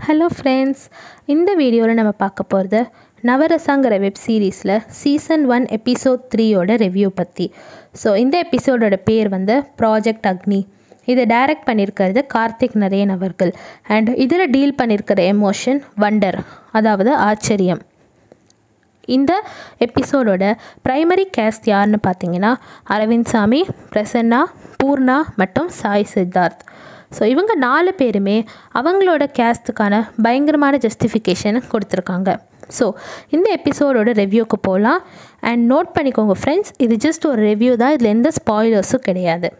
hello friends இந்த வீடியோவில் நம்ம பார்க்க போகிறது நவரசாங்கிற வெப் சீரீஸில் சீசன் ஒன் எபிசோட் த்ரீயோட ரிவ்யூ பற்றி ஸோ இந்த எபிசோடோட பேர் வந்து ப்ராஜெக்ட் அக்னி இதை டைரக்ட் பண்ணியிருக்கிறது கார்த்திக் நரேன் அவர்கள் அண்ட் இதில் டீல் பண்ணியிருக்கிற எமோஷன் வண்டர் அதாவது ஆச்சரியம் இந்த எபிசோடோட ப்ரைமரி கேஸ்ட் யாருன்னு பார்த்தீங்கன்னா அரவிந்த் சாமி பிரசன்னா பூர்ணா மற்றும் சாய் சித்தார்த் ஸோ இவங்க நாலு பேருமே அவங்களோட கேஸ்ட்டுக்கான பயங்கரமான ஜஸ்டிஃபிகேஷன் கொடுத்துருக்காங்க ஸோ இந்த எபிசோடோட ரிவ்யூக்கு போகலாம் அண்ட் நோட் பண்ணிக்கோங்க ஃப்ரெண்ட்ஸ் இது ஜஸ்ட் ஒரு ரிவ்யூ தான் இதில் எந்த ஸ்பாய்லர்ஸும் கிடையாது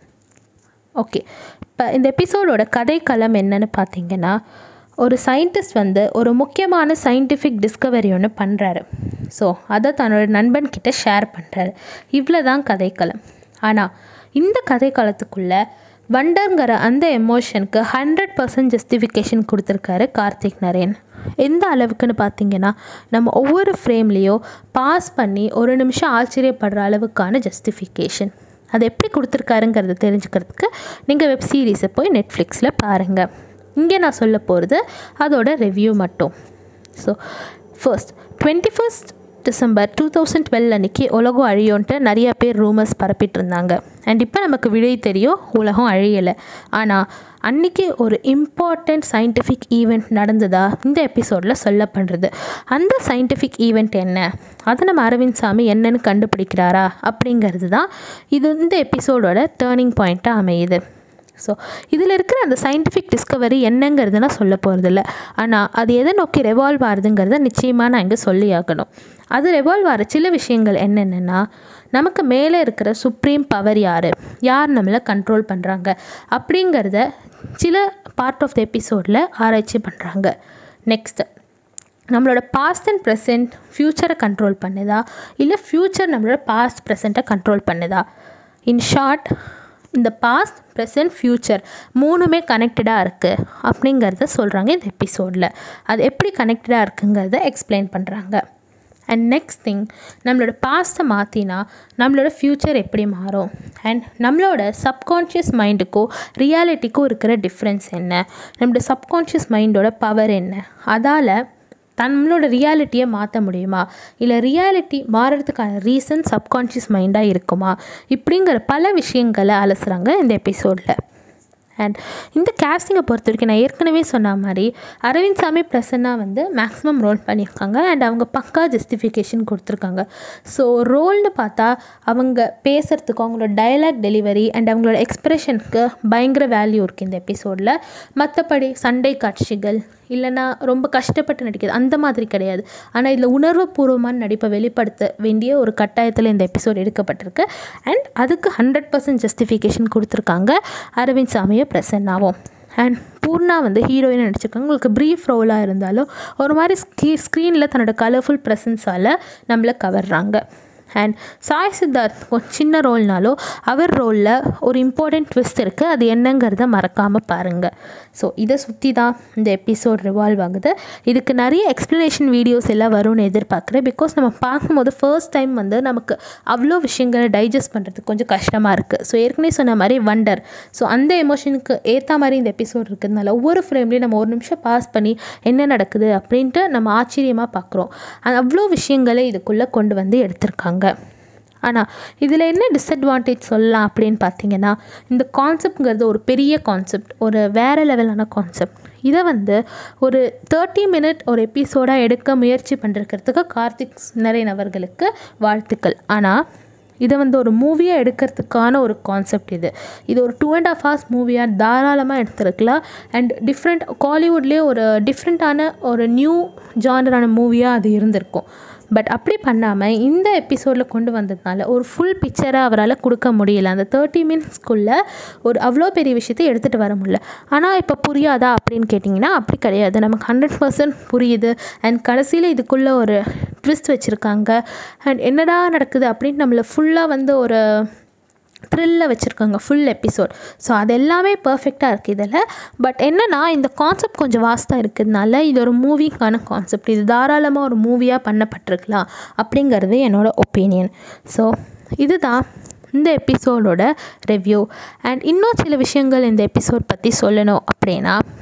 ஓகே இப்போ இந்த எபிசோடோட கதைக்களம் என்னன்னு பார்த்தீங்கன்னா ஒரு சயின்டிஸ்ட் வந்து ஒரு முக்கியமான சயின்டிஃபிக் டிஸ்கவரி ஒன்று பண்ணுறாரு ஸோ அதை தன்னோட நண்பன்கிட்ட ஷேர் பண்ணுறாரு இவ்வளோ தான் கதைக்களம் ஆனால் இந்த கதைக்களத்துக்குள்ளே வண்டர்ங்கிற அந்த எமோஷனுக்கு ஹண்ட்ரட் பர்சன்ட் ஜஸ்டிஃபிகேஷன் கொடுத்துருக்காரு கார்த்திக் நரேன் எந்த அளவுக்குன்னு பார்த்தீங்கன்னா நம்ம ஒவ்வொரு ஃப்ரேம்லேயோ பாஸ் பண்ணி ஒரு நிமிஷம் ஆச்சரியப்படுற அளவுக்கான ஜஸ்டிஃபிகேஷன் அது எப்படி கொடுத்துருக்காருங்கிறத தெரிஞ்சுக்கிறதுக்கு நீங்கள் வெப் சீரிஸை போய் நெட்ஃப்ளிக்ஸில் பாருங்கள் இங்கே நான் சொல்ல போகிறது அதோட ரிவ்யூ மட்டும் so first twenty first December two thousand twelve அன்றைக்கி உலகம் அழியோன்ட்டு நிறைய பேர் ரூமர்ஸ் பரப்பிட்டு இருந்தாங்க அண்ட் இப்போ நமக்கு விடை தெரியும் உலகம் அழியலை ஆனால் அன்றைக்கி ஒரு இம்பார்ட்டண்ட் சயின்டிஃபிக் ஈவெண்ட் நடந்ததா இந்த எபிசோடில் சொல்லப்படுறது அந்த சயின்டிஃபிக் ஈவெண்ட் என்ன அதை நம்ம அரவிந்த் சாமி என்னன்னு கண்டுபிடிக்கிறாரா அப்படிங்கிறது தான் இது இந்த எபிசோடோட டேர்னிங் பாயிண்ட்டாக அமையுது ஸோ இதில் இருக்கிற அந்த சயின்டிஃபிக் டிஸ்கவரி என்னங்கிறது நான் சொல்ல போகிறதில்ல ஆனால் அது எதை நோக்கி ரெவால்வ் ஆகுதுங்கிறத நிச்சயமாக நான் இங்கே சொல்லி ஆகணும் அது ரெவால்வ் ஆகிற சில விஷயங்கள் என்னென்னா நமக்கு மேலே இருக்கிற சுப்ரீம் பவர் யார் யார் நம்மளை கண்ட்ரோல் பண்ணுறாங்க அப்படிங்கிறத சில பார்ட் ஆஃப் த எபிசோடில் ஆராய்ச்சி பண்ணுறாங்க நெக்ஸ்ட்டு நம்மளோட பாஸ்ட் அண்ட் ப்ரெசென்ட் ஃப்யூச்சரை கண்ட்ரோல் பண்ணுதா இல்லை ஃப்யூச்சர் நம்மளோட பாஸ்ட் ப்ரெசண்ட்டை கண்ட்ரோல் பண்ணுதா இன் ஷார்ட் இந்த பாஸ்ட் ப்ரெசன்ட் ஃப்யூச்சர் மூணுமே கனெக்டடாக இருக்குது அப்படிங்கிறத சொல்கிறாங்க இந்த எபிசோடில் அது எப்படி கனெக்டடாக இருக்குங்கிறத எக்ஸ்பிளைன் பண்ணுறாங்க அண்ட் நெக்ஸ்ட் திங் நம்மளோட பாஸ்ட்டை மாற்றினா நம்மளோட ஃப்யூச்சர் எப்படி மாறும் அண்ட் நம்மளோட சப்கான்ஷியஸ் மைண்டுக்கும் ரியாலிட்டிக்கும் இருக்கிற டிஃப்ரென்ஸ் என்ன நம்மளோட சப்கான்ஷியஸ் மைண்டோட பவர் என்ன அதால் நம்மளோட ரியாலிட்டியை மாற்ற முடியுமா இல்லை ரியாலிட்டி மாறுறதுக்கான ரீசன் சப்கான்ஷியஸ் மைண்டாக இருக்குமா இப்படிங்கிற பல விஷயங்களை அலசுகிறாங்க இந்த எபிசோடில் அண்ட் இந்த கேஸ்டிங்கை பொறுத்த வரைக்கும் நான் ஏற்கனவே சொன்ன மாதிரி அரவிந்த் சாமி பிரசன்னா வந்து மேக்ஸிமம் ரோல் பண்ணியிருக்காங்க அண்ட் அவங்க பக்கா ஜஸ்டிஃபிகேஷன் கொடுத்துருக்காங்க ஸோ ரோல்னு பார்த்தா அவங்க பேசுகிறதுக்கு அவங்களோட டைலாக் டெலிவரி அண்ட் அவங்களோட எக்ஸ்ப்ரெஷனுக்கு பயங்கர வேல்யூ இருக்குது இந்த எபிசோடில் மற்றபடி சண்டை காட்சிகள் இல்லைனா ரொம்ப கஷ்டப்பட்டு நடிக்கிறது அந்த மாதிரி கிடையாது ஆனால் இதில் உணர்வுபூர்வமான நடிப்பை வெளிப்படுத்த வேண்டிய ஒரு கட்டாயத்தில் இந்த எபிசோட் எடுக்கப்பட்டிருக்கு அண்ட் அதுக்கு ஹண்ட்ரட் பர்சன்ட் ஜஸ்டிஃபிகேஷன் கொடுத்துருக்காங்க அரவிந்த் சாமியை பிரசன்னாவும் அண்ட் பூர்ணா வந்து ஹீரோயின் நடிச்சிருக்காங்க உங்களுக்கு ப்ரீஃப் ரோலாக இருந்தாலும் ஒரு மாதிரி ஸ்க்ரீ ஸ்க்ரீனில் தன்னோட கலர்ஃபுல் ப்ரெசன்ஸால் நம்மளை கவர்றாங்க அண்ட் சாய் சித்தார்த் ஒரு சின்ன ரோல்னாலும் அவர் ரோலில் ஒரு இம்பார்ட்டண்ட் ட்விஸ்ட் இருக்குது அது என்னங்கிறத மறக்காமல் பாருங்கள் ஸோ இதை சுற்றி தான் இந்த எபிசோட் ரிவால்வ் ஆகுது இதுக்கு நிறைய எக்ஸ்ப்ளனேஷன் வீடியோஸ் எல்லாம் வரும்னு எதிர்பார்க்குறேன் பிகாஸ் நம்ம பார்க்கும்போது ஃபர்ஸ்ட் டைம் வந்து நமக்கு அவ்வளோ விஷயங்களை டைஜஸ்ட் பண்ணுறதுக்கு கொஞ்சம் கஷ்டமாக இருக்குது ஸோ ஏற்கனவே சொன்ன மாதிரி வண்டர் ஸோ அந்த எமோஷனுக்கு ஏற்ற மாதிரி இந்த எபிசோட் இருக்கிறதுனால ஒவ்வொரு ஃப்ரேம்லேயும் நம்ம ஒரு நிமிஷம் பாஸ் பண்ணி என்ன நடக்குது அப்படின்ட்டு நம்ம ஆச்சரியமாக பார்க்குறோம் அவ்வளோ விஷயங்களை இதுக்குள்ளே கொண்டு வந்து எடுத்திருக்காங்க ஆனால் இதில் என்ன டிஸ்அட்வான்டேஜ் சொல்லலாம் அப்படின்னு பார்த்தீங்கன்னா இந்த கான்செப்ட்ங்கிறது ஒரு பெரிய கான்செப்ட் ஒரு வேறு லெவலான கான்செப்ட் இதை வந்து ஒரு தேர்ட்டி மினிட் ஒரு எபிசோடாக எடுக்க முயற்சி பண்ணிருக்கிறதுக்கு கார்த்திக் நரேன் அவர்களுக்கு வாழ்த்துக்கள் ஆனால் இதை வந்து ஒரு மூவியாக எடுக்கிறதுக்கான ஒரு கான்செப்ட் இது இது ஒரு டூ அண்ட் ஆஃப் ஹவர்ஸ் மூவியாக தாராளமாக எடுத்துருக்கலாம் அண்ட் டிஃப்ரெண்ட் காலிவுட்லேயே ஒரு டிஃப்ரெண்ட்டான ஒரு நியூ ஜானரான மூவியாக அது இருந்திருக்கும் பட் அப்படி பண்ணாமல் இந்த எபிசோடில் கொண்டு வந்ததுனால ஒரு ஃபுல் பிக்சரை அவரால் கொடுக்க முடியல அந்த தேர்ட்டி மினிட்ஸ்க்குள்ளே ஒரு அவ்வளோ பெரிய விஷயத்தை எடுத்துகிட்டு வர முடியல ஆனால் இப்போ புரியாதா அப்படின்னு கேட்டிங்கன்னா அப்படி கிடையாது நமக்கு ஹண்ட்ரட் பர்சன்ட் புரியுது அண்ட் கடைசியில் இதுக்குள்ளே ஒரு ட்விஸ்ட் வச்சுருக்காங்க அண்ட் என்னடா நடக்குது அப்படின்னு நம்மளை ஃபுல்லாக வந்து ஒரு த்ரில்லில் வச்சுருக்காங்க ஃபுல் எபிசோட் ஸோ அது எல்லாமே பர்ஃபெக்டாக இருக்குது இதில் பட் என்னென்னா இந்த கான்செப்ட் கொஞ்சம் வாஸ்தாக இருக்கிறதுனால இது ஒரு மூவிக்கான கான்செப்ட் இது தாராளமாக ஒரு மூவியாக பண்ணப்பட்டிருக்கலாம் அப்படிங்கிறது என்னோடய ஒப்பீனியன் ஸோ இதுதான் இந்த எபிசோடோட ரிவ்யூ அண்ட் இன்னும் சில விஷயங்கள் இந்த எபிசோட் பற்றி சொல்லணும் அப்படின்னா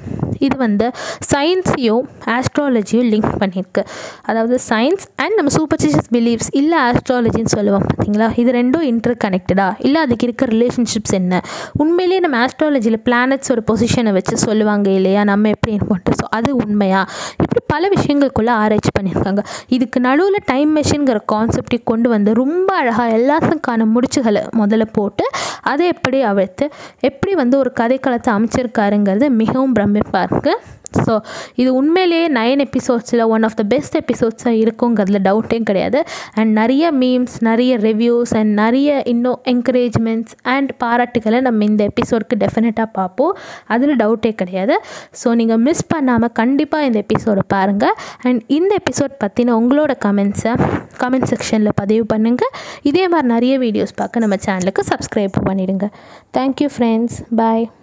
இது வந்து சயின்ஸையும் ஆஸ்ட்ராலஜியும் லிங்க் பண்ணியிருக்கு அதாவது சயின்ஸ் அண்ட் நம்ம சூப்பர்ஸ்டிஷியஸ் பிலீஃப்ஸ் இல்லை ஆஸ்ட்ராலஜின்னு சொல்லுவோம் பார்த்தீங்களா இது ரெண்டும் இன்டர் கனெக்டடா இல்லை அதுக்கு இருக்க ரிலேஷன்ஷிப்ஸ் என்ன உண்மையிலேயே நம்ம ஆஸ்ட்ராலஜியில் பிளானட்ஸோட பொசிஷனை வச்சு சொல்லுவாங்க இல்லையா நம்ம எப்படி இருப்போம்ட்டு ஸோ அது உண்மையா இப்படி பல விஷயங்களுக்குள்ளே ஆராய்ச்சி பண்ணியிருக்காங்க இதுக்கு நடுவில் டைம் மெஷின்கிற கான்செப்டை கொண்டு வந்து ரொம்ப அழகாக எல்லாத்துக்கான முடிச்சுகளை முதல்ல போட்டு அதை எப்படி அவிழ்த்து எப்படி வந்து ஒரு கதைக்களத்தை அமைச்சிருக்காருங்கிறது மிகவும் பிரமிப்பாக இருக்குது ஸோ இது உண்மையிலேயே நைன் எபிசோட்ஸில் ஒன் ஆஃப் த பெஸ்ட் எபிசோட்ஸாக இருக்குங்கிறதுல டவுட்டே கிடையாது அண்ட் நிறைய மீம்ஸ் நிறைய ரிவ்யூஸ் அண்ட் நிறைய இன்னும் என்கரேஜ்மெண்ட்ஸ் அண்ட் பாராட்டுகளை நம்ம இந்த எபிசோடுக்கு டெஃபினட்டாக பார்ப்போம் அதில் டவுட்டே கிடையாது ஸோ நீங்கள் மிஸ் பண்ணாமல் கண்டிப்பாக இந்த எபிசோடை பாருங்கள் அண்ட் இந்த எபிசோட் பற்றின உங்களோட கமெண்ட்ஸை கமெண்ட் செக்ஷனில் பதிவு பண்ணுங்கள் இதே மாதிரி நிறைய வீடியோஸ் பார்க்க நம்ம சேனலுக்கு சப்ஸ்கிரைப் பண்ணிடுங்க தேங்க்யூ ஃப்ரெண்ட்ஸ் பாய்